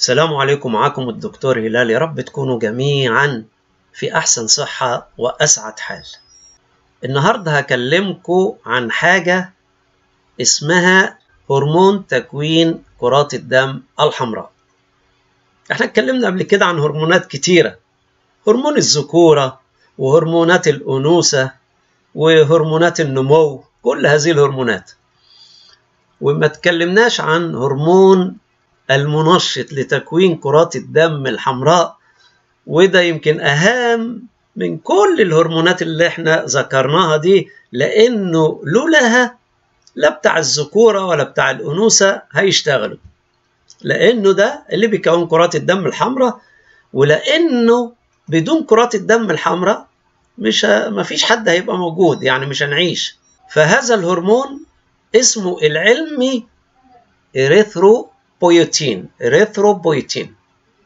السلام عليكم معكم الدكتور هلال يا رب تكونوا جميعا في أحسن صحة وأسعد حال النهاردة هكلمكم عن حاجة اسمها هرمون تكوين كرات الدم الحمراء احنا اتكلمنا قبل كده عن هرمونات كتيرة هرمون الذكورة وهرمونات الأنوثة وهرمونات النمو كل هذه الهرمونات وما تكلمناش عن هرمون المنشط لتكوين كرات الدم الحمراء وده يمكن أهم من كل الهرمونات اللي احنا ذكرناها دي لأنه لولاها لا بتاع الذكورة ولا بتاع الأنوثة هيشتغلوا لأنه ده اللي بيكون كرات الدم الحمراء ولأنه بدون كرات الدم الحمراء مش ه... مفيش حد هيبقى موجود يعني مش هنعيش فهذا الهرمون اسمه العلمي إريثروبويتين إريثروبويتين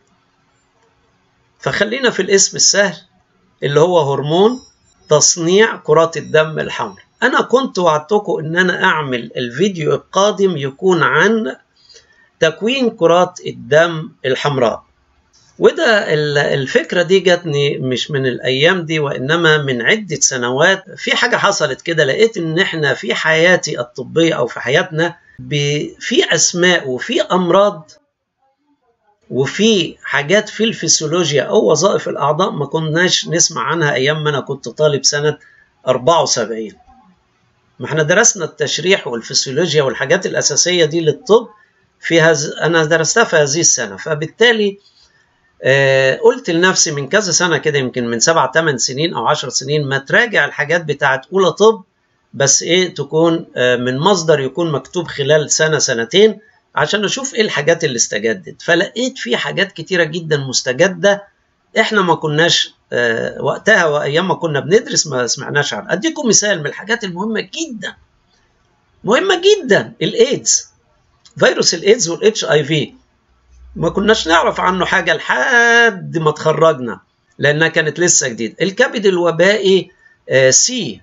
فخلينا في الاسم السهل اللي هو هرمون تصنيع كرات الدم الحمراء أنا كنت وعدتكم إن أنا أعمل الفيديو القادم يكون عن تكوين كرات الدم الحمراء وده الفكرة دي جاتني مش من الأيام دي وإنما من عدة سنوات في حاجة حصلت كده لقيت إن إحنا في حياتي الطبية أو في حياتنا في أسماء وفي أمراض وفي حاجات في الفسيولوجيا أو وظائف الأعضاء ما كناش نسمع عنها أيام ما أنا كنت طالب سنة 74 ما احنا درسنا التشريح والفسيولوجيا والحاجات الأساسية دي للطب في هز... أنا درستها في هذه السنة فبالتالي آه قلت لنفسي من كذا سنة كده يمكن من سبع ثمان سنين أو عشر سنين ما تراجع الحاجات بتاعت أولى طب بس إيه تكون آه من مصدر يكون مكتوب خلال سنة سنتين عشان أشوف إيه الحاجات اللي استجدت فلقيت في حاجات كتيرة جدا مستجدة إحنا ما كناش آه وقتها وأيام ما كنا بندرس ما سمعناش عنها أديكم مثال من الحاجات المهمة جدا مهمة جدا الإيدز فيروس الإيدز والإتش آي في ما كناش نعرف عنه حاجة لحد ما اتخرجنا لأنها كانت لسه جديدة الكبد الوبائي آه سي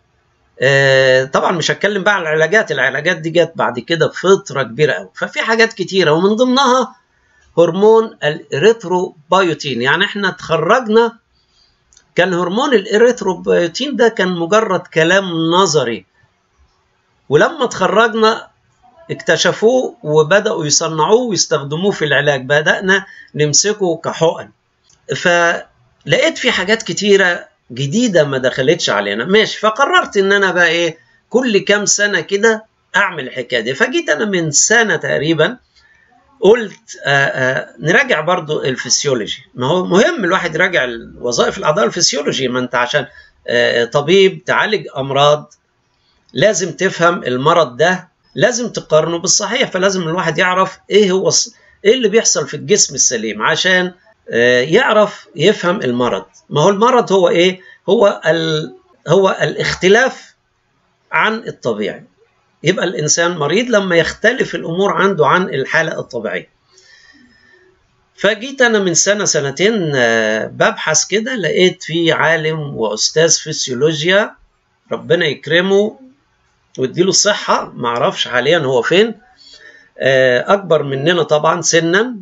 آه طبعا مش هتكلم بقى على العلاجات العلاجات دي جت بعد كده بفترة كبيرة قوي ففي حاجات كتيرة ومن ضمنها هرمون الإريثروبايوتين يعني احنا اتخرجنا كان هرمون الإريثروبايوتين ده كان مجرد كلام نظري ولما اتخرجنا اكتشفوه وبدأوا يصنعوه ويستخدموه في العلاج بدأنا نمسكه كحقن فلقيت في حاجات كتيرة جديدة ما دخلتش علينا ماشي فقررت ان انا بقى ايه كل كام سنة كده اعمل الحكاية دي فجيت انا من سنة تقريبا قلت آآ آآ نراجع برضو الفسيولوجي ما هو مهم الواحد يراجع وظائف الاعضاء الفسيولوجي ما انت عشان طبيب تعالج امراض لازم تفهم المرض ده لازم تقارنه بالصحيح فلازم الواحد يعرف ايه هو ايه اللي بيحصل في الجسم السليم عشان يعرف يفهم المرض ما هو المرض هو ايه هو ال هو الاختلاف عن الطبيعي يبقى الانسان مريض لما يختلف الامور عنده عن الحاله الطبيعيه فجيت انا من سنه سنتين ببحث كده لقيت في عالم واستاذ فسيولوجيا ربنا يكرمه واديله الصحة معرفش حاليا هو فين أكبر مننا طبعا سنا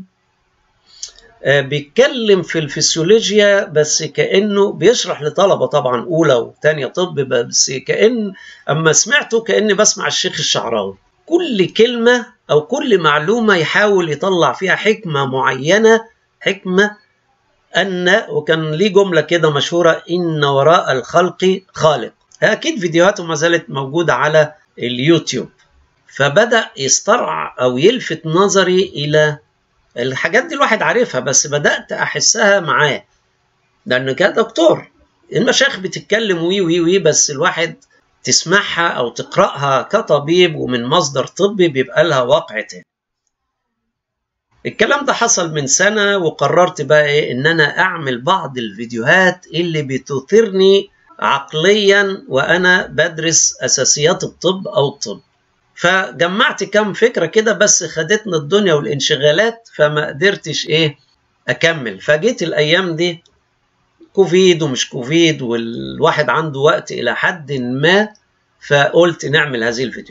بيتكلم في الفسيولوجيا بس كأنه بيشرح لطلبة طبعا أولى وثانية طب بس كأن أما سمعته كأني بسمع الشيخ الشعراوي كل كلمة أو كل معلومة يحاول يطلع فيها حكمة معينة حكمة أن وكان ليه جملة كده مشهورة إن وراء الخلق خالق اكيد فيديوهاته ما زالت موجوده على اليوتيوب فبدا يسترع او يلفت نظري الى الحاجات دي الواحد عارفها بس بدات احسها معاه لانه كان دكتور المشايخ بتتكلم وي وي وي بس الواحد تسمعها او تقراها كطبيب ومن مصدر طبي بيبقى لها واقع تاني الكلام ده حصل من سنه وقررت بقى ايه ان انا اعمل بعض الفيديوهات اللي بتثيرني عقليا وانا بدرس اساسيات الطب او الطب فجمعت كم فكره كده بس خدتنا الدنيا والانشغالات فما قدرتش ايه اكمل فجيت الايام دي كوفيد ومش كوفيد والواحد عنده وقت الى حد ما فقلت نعمل هذه الفيديوهات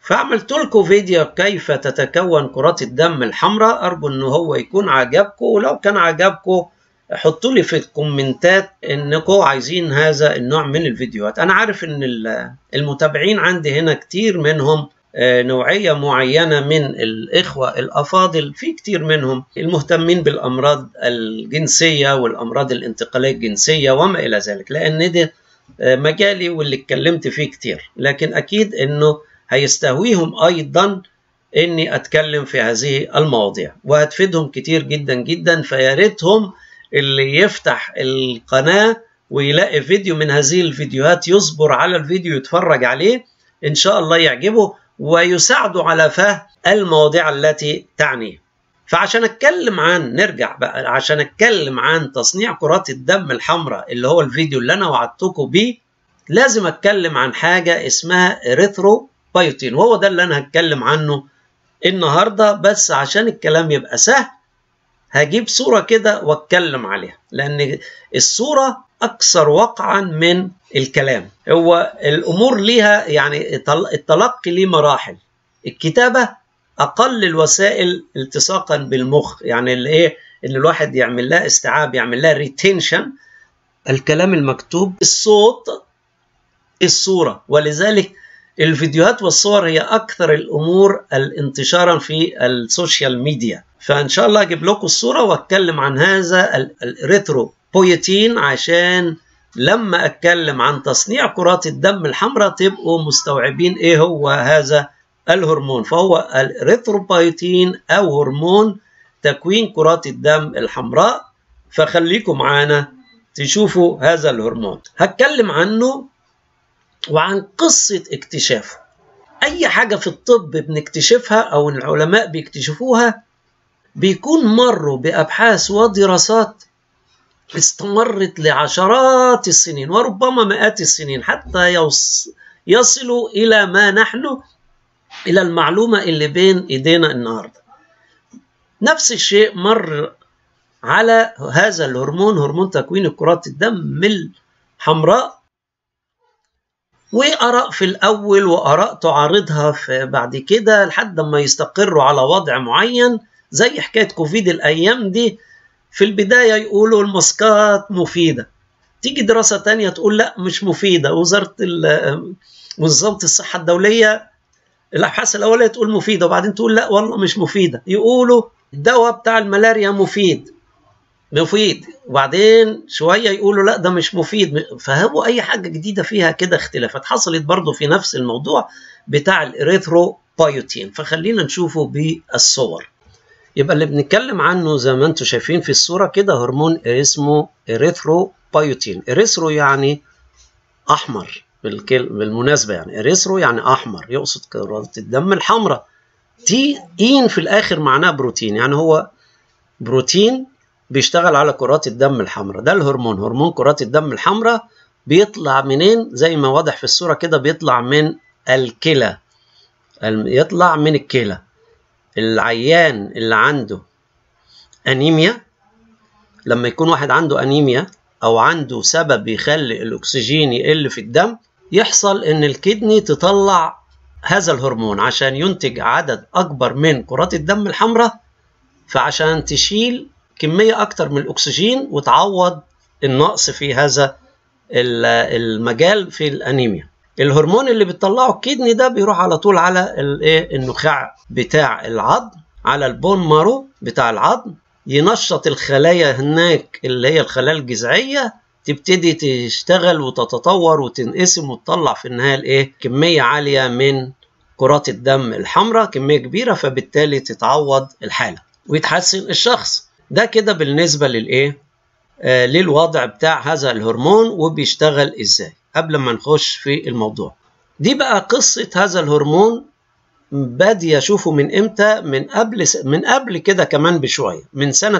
فعملت لكم فيديو كيف تتكون كرات الدم الحمراء ارجو ان هو يكون عجبكم ولو كان عجبكم حطوا لي في الكومنتات انكم عايزين هذا النوع من الفيديوهات انا عارف ان المتابعين عندي هنا كتير منهم نوعيه معينه من الاخوه الافاضل في كتير منهم المهتمين بالامراض الجنسيه والامراض الانتقاليه الجنسيه وما الى ذلك لان ده مجالي واللي اتكلمت فيه كتير لكن اكيد انه هيستهويهم ايضا اني اتكلم في هذه المواضيع وهتفيدهم كتير جدا جدا فيا ريتهم اللي يفتح القناه ويلاقي فيديو من هذه الفيديوهات يصبر على الفيديو يتفرج عليه ان شاء الله يعجبه ويساعده على فهم المواضيع التي تعنيه فعشان اتكلم عن نرجع بقى عشان اتكلم عن تصنيع كرات الدم الحمراء اللي هو الفيديو اللي انا وعدتكم بيه لازم اتكلم عن حاجه اسمها اريثرو بايوتين وهو ده اللي انا هتكلم عنه النهارده بس عشان الكلام يبقى سهل هجيب صوره كده واتكلم عليها لان الصوره اكثر وقعا من الكلام هو الامور ليها يعني التلقي ليه مراحل الكتابه اقل الوسائل التصاقا بالمخ يعني اللي ايه ان الواحد يعمل لها استيعاب يعمل لها ريتنشن الكلام المكتوب الصوت الصوره ولذلك الفيديوهات والصور هي اكثر الامور انتشارا في السوشيال ميديا فان شاء الله اجيب لكم الصوره واتكلم عن هذا الريترو بويتين عشان لما اتكلم عن تصنيع كرات الدم الحمراء تبقوا مستوعبين ايه هو هذا الهرمون فهو الريثروبايتين او هرمون تكوين كرات الدم الحمراء فخليكم معانا تشوفوا هذا الهرمون هتكلم عنه وعن قصة اكتشافه أي حاجة في الطب بنكتشفها أو العلماء بيكتشفوها بيكون مروا بأبحاث ودراسات استمرت لعشرات السنين وربما مئات السنين حتى يوص يصلوا إلى ما نحن إلى المعلومة اللي بين إيدينا النهاردة نفس الشيء مر على هذا الهرمون هرمون تكوين كرات الدم الحمراء وآراء في الأول وآراء تعارضها في بعد كده لحد ما يستقروا على وضع معين زي حكاية كوفيد الأيام دي في البداية يقولوا الماسكات مفيدة تيجي دراسة تانية تقول لا مش مفيدة وزارة منظمة الصحة الدولية الأبحاث الأولية تقول مفيدة وبعدين تقول لا والله مش مفيدة يقولوا الدواء بتاع الملاريا مفيد مفيد وبعدين شويه يقولوا لا ده مش مفيد فهو اي حاجه جديده فيها كده اختلافات حصلت برضو في نفس الموضوع بتاع الاريثرو بايوتين فخلينا نشوفه بالصور يبقى اللي بنتكلم عنه زي ما انتم شايفين في الصوره كده هرمون اسمه اريثرو بايوتين اريثرو يعني احمر بالمناسبه يعني اريثرو يعني احمر يقصد كرات الدم الحمراء تي اين في الاخر معناه بروتين يعني هو بروتين بيشتغل على كرات الدم الحمراء ده الهرمون هرمون كرات الدم الحمراء بيطلع منين زي ما واضح في الصورة كده بيطلع من الكلى يطلع من الكلى العيان اللي عنده أنيميا لما يكون واحد عنده أنيميا أو عنده سبب يخلي الأكسجين يقل في الدم يحصل إن الكدني تطلع هذا الهرمون عشان ينتج عدد أكبر من كرات الدم الحمراء فعشان تشيل كمية أكتر من الأكسجين وتعوض النقص في هذا المجال في الأنيميا الهرمون اللي بتطلعه الكدني ده بيروح على طول على النخاع بتاع العظم على البون مارو بتاع العظم ينشط الخلايا هناك اللي هي الخلايا الجذعية تبتدي تشتغل وتتطور وتنقسم وتطلع في النهاية الايه كمية عالية من كرات الدم الحمراء كمية كبيرة فبالتالي تتعوض الحالة ويتحسن الشخص ده كده بالنسبة للإيه؟ آه للوضع بتاع هذا الهرمون وبيشتغل إزاي قبل ما نخش في الموضوع دي بقى قصة هذا الهرمون بادي أشوفه من إمتى؟ من قبل من قبل كده كمان بشوية من سنة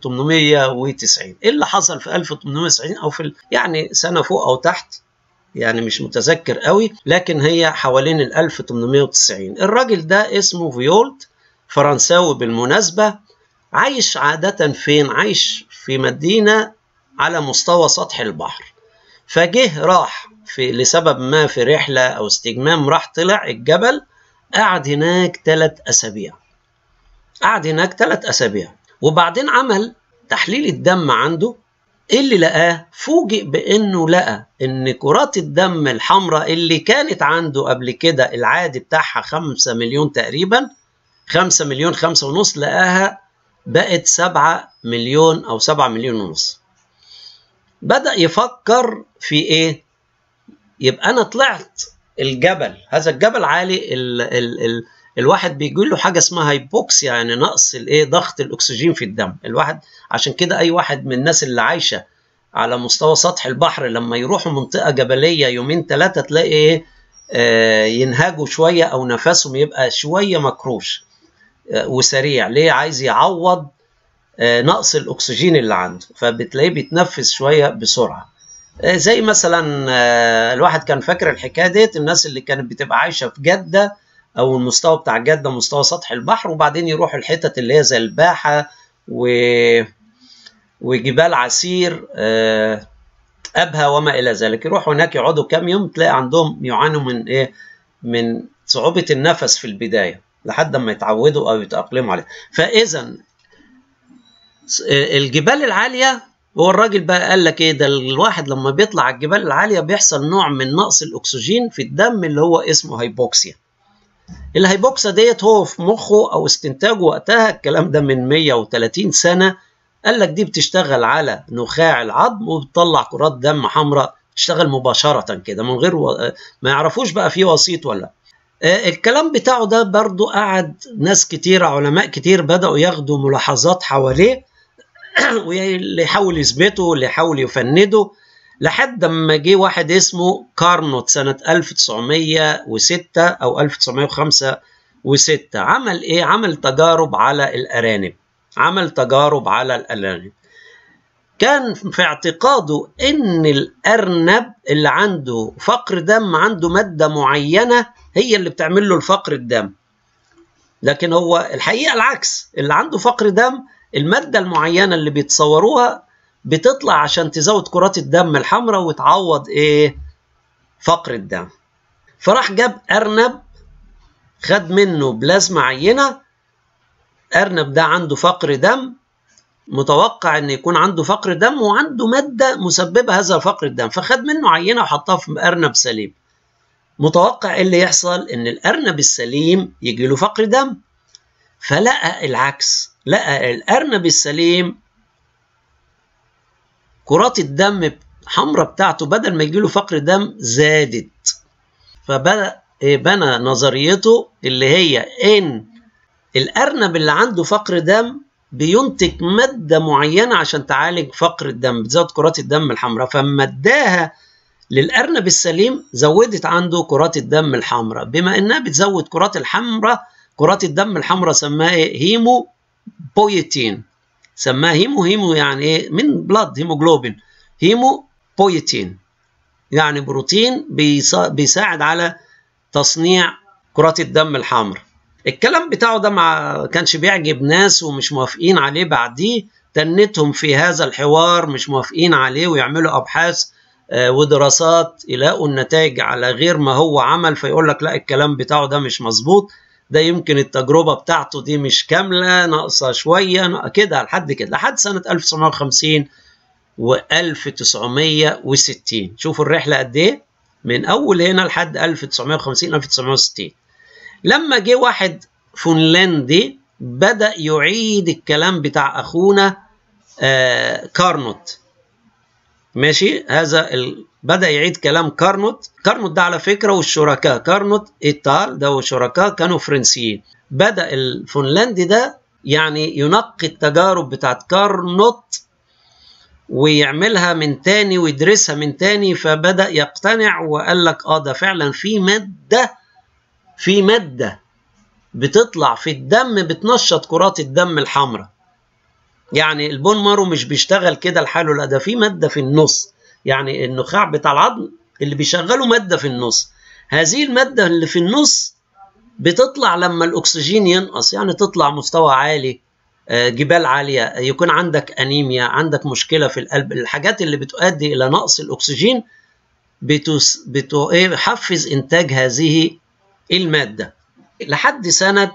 1890 إيه اللي حصل في 1890 أو في يعني سنة فوق أو تحت يعني مش متذكر قوي لكن هي حوالين ال 1890 الراجل ده اسمه فيولت فرنساوي بالمناسبة عايش عادة فين؟ عايش في مدينة على مستوى سطح البحر فجه راح في لسبب ما في رحلة أو استجمام راح طلع الجبل قعد هناك ثلاث اسابيع قعد هناك ثلاث اسابيع وبعدين عمل تحليل الدم عنده ايه اللي لقاه فوجئ بانه لقى ان كرات الدم الحمراء اللي كانت عنده قبل كده العادي بتاعها 5 مليون تقريبا 5 مليون 5 ونص لقاها بقت 7 مليون او 7 مليون ونص بدأ يفكر في ايه يبقى انا طلعت الجبل هذا الجبل عالي ال ال ال الواحد بيجي له حاجه اسمها هايبوكسيا يعني نقص الايه ضغط الاكسجين في الدم الواحد عشان كده اي واحد من الناس اللي عايشه على مستوى سطح البحر لما يروحوا منطقه جبليه يومين ثلاثه تلاقي ايه آه ينهجوا شويه او نفسهم يبقى شويه مكروش آه وسريع ليه عايز يعوض آه نقص الاكسجين اللي عنده فبتلاقيه بيتنفس شويه بسرعه زي مثلا الواحد كان فاكر الحكايه ديت الناس اللي كانت بتبقى عايشه في جده او المستوى بتاع جده مستوى سطح البحر وبعدين يروحوا الحتت اللي هي زي الباحه و وجبال عسير ابها وما الى ذلك يروحوا هناك يقعدوا كام يوم تلاقي عندهم يعانوا من ايه من صعوبه النفس في البدايه لحد ما يتعودوا او يتاقلموا عليه فاذا الجبال العاليه هو الراجل بقى قال لك ايه ده الواحد لما بيطلع على الجبال العاليه بيحصل نوع من نقص الاكسجين في الدم اللي هو اسمه هايبوكسيا الهايبوكسيا ديت هو في مخه او استنتاجه وقتها الكلام ده من 130 سنه قال لك دي بتشتغل على نخاع العظم وبتطلع كرات دم حمراء تشتغل مباشره كده من غير و... ما يعرفوش بقى في وسيط ولا الكلام بتاعه ده برضو قعد ناس كتير علماء كتير بدأوا ياخدوا ملاحظات حواليه واللي يحاول يثبته واللي يحاول يفنده لحد ما جه واحد اسمه كارنوت سنة 1906 أو 1905 عمل إيه؟ عمل تجارب على الأرانب عمل تجارب على الأرانب كان في اعتقاده إن الأرنب اللي عنده فقر دم عنده مادة معينة هي اللي بتعمل له الفقر الدم لكن هو الحقيقة العكس اللي عنده فقر دم المادة المعينة اللي بيتصوروها بتطلع عشان تزود كرات الدم الحمراء وتعوض ايه فقر الدم فراح جاب أرنب خد منه بلازما عينة أرنب ده عنده فقر دم متوقع ان يكون عنده فقر دم وعنده مادة مسببة هذا فقر الدم فخد منه عينة وحطها في أرنب سليم متوقع ايه اللي يحصل ان الأرنب السليم يجي له فقر دم فلقى العكس لقى الأرنب السليم كرات الدم حمراء بتاعته بدل ما يجيله فقر دم زادت فبدأ بنى نظريته اللي هي ان الأرنب اللي عنده فقر دم بينتج مادة معينة عشان تعالج فقر الدم بتزود كرات الدم الحمراء فما اداها للأرنب السليم زودت عنده كرات الدم الحمراء بما انها بتزود كرات الحمراء كرات الدم الحمراء سماها ايه هيمو بويتين سماها هيمو هيمو يعني ايه من بلاد هيموجلوبين هيمو بويتين يعني بروتين بيساعد على تصنيع كرات الدم الحمراء الكلام بتاعه ده ما كانش بيعجب ناس ومش موافقين عليه بعديه تنتهم في هذا الحوار مش موافقين عليه ويعملوا ابحاث ودراسات يلاقوا النتائج على غير ما هو عمل فيقول لك لا الكلام بتاعه ده مش مظبوط ده يمكن التجربة بتاعته دي مش كاملة ناقصة شوية كده لحد كده لحد سنة 1950 و 1960 شوفوا الرحلة قد إيه من أول هنا لحد 1950 1960 لما جه واحد فنلندي بدأ يعيد الكلام بتاع أخونا آه كارنوت ماشي هذا ال... بدأ يعيد كلام كارنوت كارنوت ده على فكرة والشركاء كارنوت إيطال ده والشركاء كانوا فرنسيين بدأ الفنلندي ده يعني ينقي التجارب بتاعت كارنوت ويعملها من تاني ويدرسها من تاني فبدأ يقتنع وقال لك اه ده فعلا في مادة في مادة بتطلع في الدم بتنشط كرات الدم الحمراء يعني البون مارو مش بيشتغل كده لحاله لا ده في ماده في النص يعني النخاع بتاع العظم اللي بيشغله ماده في النص هذه الماده اللي في النص بتطلع لما الاكسجين ينقص يعني تطلع مستوى عالي جبال عاليه يكون عندك انيميا عندك مشكله في القلب الحاجات اللي بتؤدي الى نقص الاكسجين بتس... بتحفز انتاج هذه الماده لحد سنة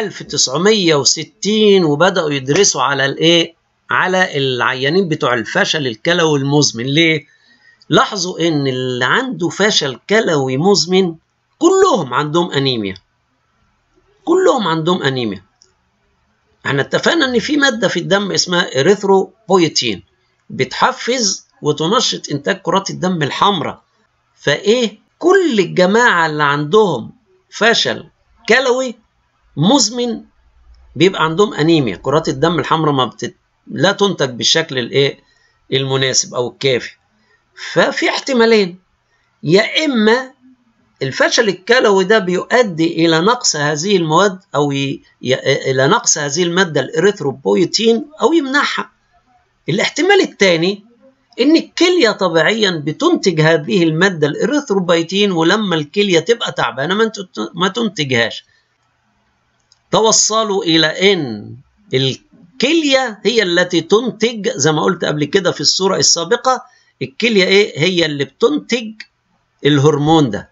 1960 وبدأوا يدرسوا على الايه على العيانين بتوع الفشل الكلوي المزمن ليه لاحظوا ان اللي عنده فشل كلوي مزمن كلهم عندهم انيميا كلهم عندهم انيميا احنا اتفقنا ان في ماده في الدم اسمها اريثروبويتين بتحفز وتنشط انتاج كرات الدم الحمراء فايه كل الجماعه اللي عندهم فشل كلوي مزمن بيبقى عندهم انيميا كرات الدم الحمراء ما بتت... لا تنتج بالشكل الايه المناسب او الكافي ففي احتمالين يا اما الفشل الكلوي ده بيؤدي الى نقص هذه المواد او ي... ي... الى نقص هذه الماده الاريثروبويتين او يمنعها الاحتمال الثاني ان الكليه طبيعيا بتنتج هذه الماده الاريثروبويتين ولما الكليه تبقى تعبانه ما, ما تنتجهاش توصلوا الى ان الكليه هي التي تنتج زي ما قلت قبل كده في الصوره السابقه الكليه ايه هي اللي بتنتج الهرمون ده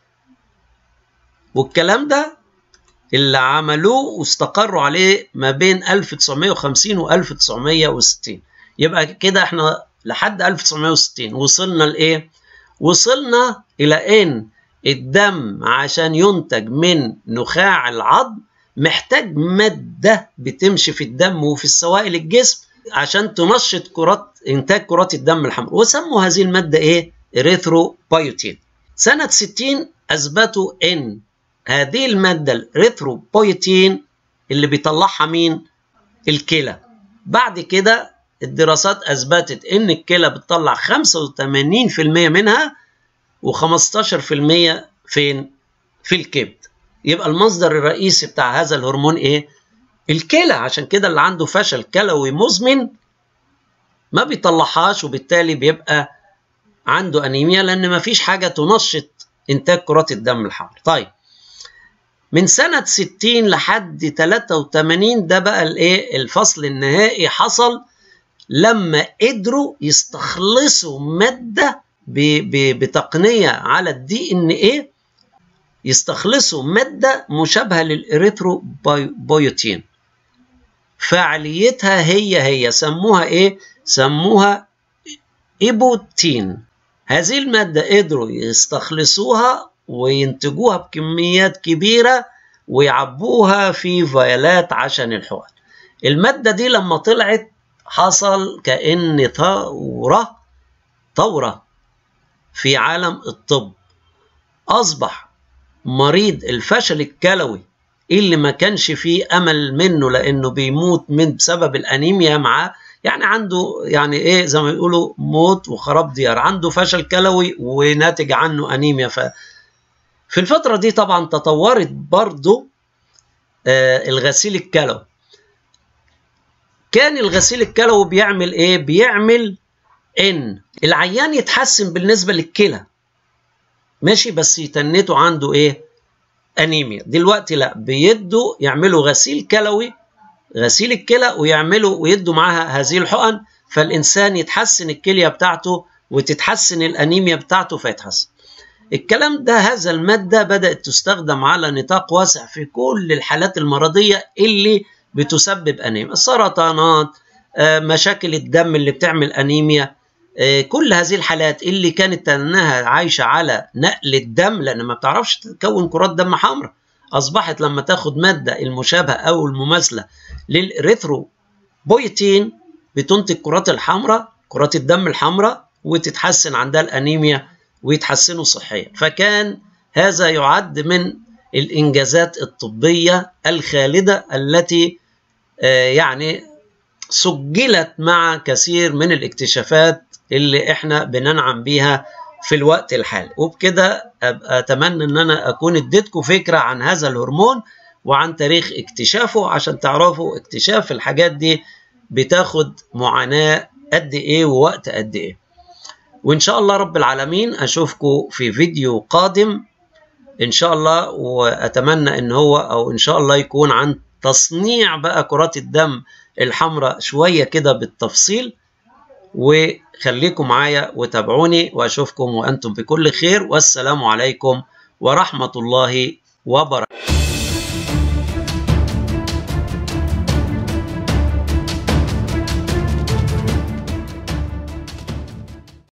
والكلام ده اللي عملوه واستقروا عليه ما بين 1950 و 1960 يبقى كده احنا لحد 1960 وصلنا لايه وصلنا الى ان الدم عشان ينتج من نخاع العظم محتاج ماده بتمشي في الدم وفي السوائل الجسم عشان تنشط كرات انتاج كرات الدم الحمراء وسموا هذه الماده ايه اريثروبايوتين سنه 60 اثبتوا ان هذه الماده الاريثروبايوتين اللي بيطلعها مين الكلى بعد كده الدراسات اثبتت ان الكلى بتطلع 85% منها و15% فين في الكبد يبقى المصدر الرئيسي بتاع هذا الهرمون ايه الكلى عشان كده اللي عنده فشل كلوي مزمن ما بيطلعهاش وبالتالي بيبقى عنده انيميا لان ما فيش حاجه تنشط انتاج كرات الدم الحمراء طيب من سنة 60 لحد 83 ده بقى الايه الفصل النهائي حصل لما قدروا يستخلصوا مادة ب ب بتقنية على الدي ان ايه يستخلصوا مادة مشابهة للإريثروبيوتين فعاليتها هي هي سموها ايه سموها ايبوتين هذه المادة قدروا يستخلصوها وينتجوها بكميات كبيرة ويعبوها في فيالات عشان الحقن المادة دي لما طلعت حصل كأن ثورة ثورة في عالم الطب أصبح مريض الفشل الكلوي اللي ما كانش فيه أمل منه لأنه بيموت من بسبب الأنيميا معاه يعني عنده يعني ايه زي ما بيقولوا موت وخراب ديار عنده فشل كلوي وناتج عنه انيميا ف في الفترة دي طبعا تطورت برضو آه الغسيل الكلوي كان الغسيل الكلوي بيعمل ايه بيعمل ان العيان يتحسن بالنسبة للكلى ماشي بس يتنته عنده ايه انيميا دلوقتي لا بيدوا يعملوا غسيل كلوي غسيل الكلى ويعملوا ويدوا معاها هذه الحقن فالانسان يتحسن الكليه بتاعته وتتحسن الانيميا بتاعته فيتحسن الكلام ده هذا المادة بدأت تستخدم على نطاق واسع في كل الحالات المرضية اللي بتسبب أنيميا السرطانات مشاكل الدم اللي بتعمل أنيميا كل هذه الحالات اللي كانت انها عايشة على نقل الدم لأن ما بتعرفش تكون كرات دم حمراء أصبحت لما تاخد مادة المشابهة أو المماثلة للإريثروبويتين بتنتج كرات الحمراء كرات الدم الحمراء وتتحسن عندها الأنيميا ويتحسنوا صحيا فكان هذا يعد من الإنجازات الطبية الخالدة التي يعني سجلت مع كثير من الاكتشافات اللي احنا بننعم بيها في الوقت الحالي وبكده اتمنى ان انا اكون اديتكم فكره عن هذا الهرمون وعن تاريخ اكتشافه عشان تعرفوا اكتشاف الحاجات دي بتاخد معاناه قد ايه ووقت قد ايه وان شاء الله رب العالمين اشوفكم في فيديو قادم ان شاء الله واتمنى ان هو او ان شاء الله يكون عن تصنيع بقى كرات الدم الحمراء شويه كده بالتفصيل وخليكم معايا وتابعوني واشوفكم وانتم بكل خير والسلام عليكم ورحمه الله وبركاته السلامه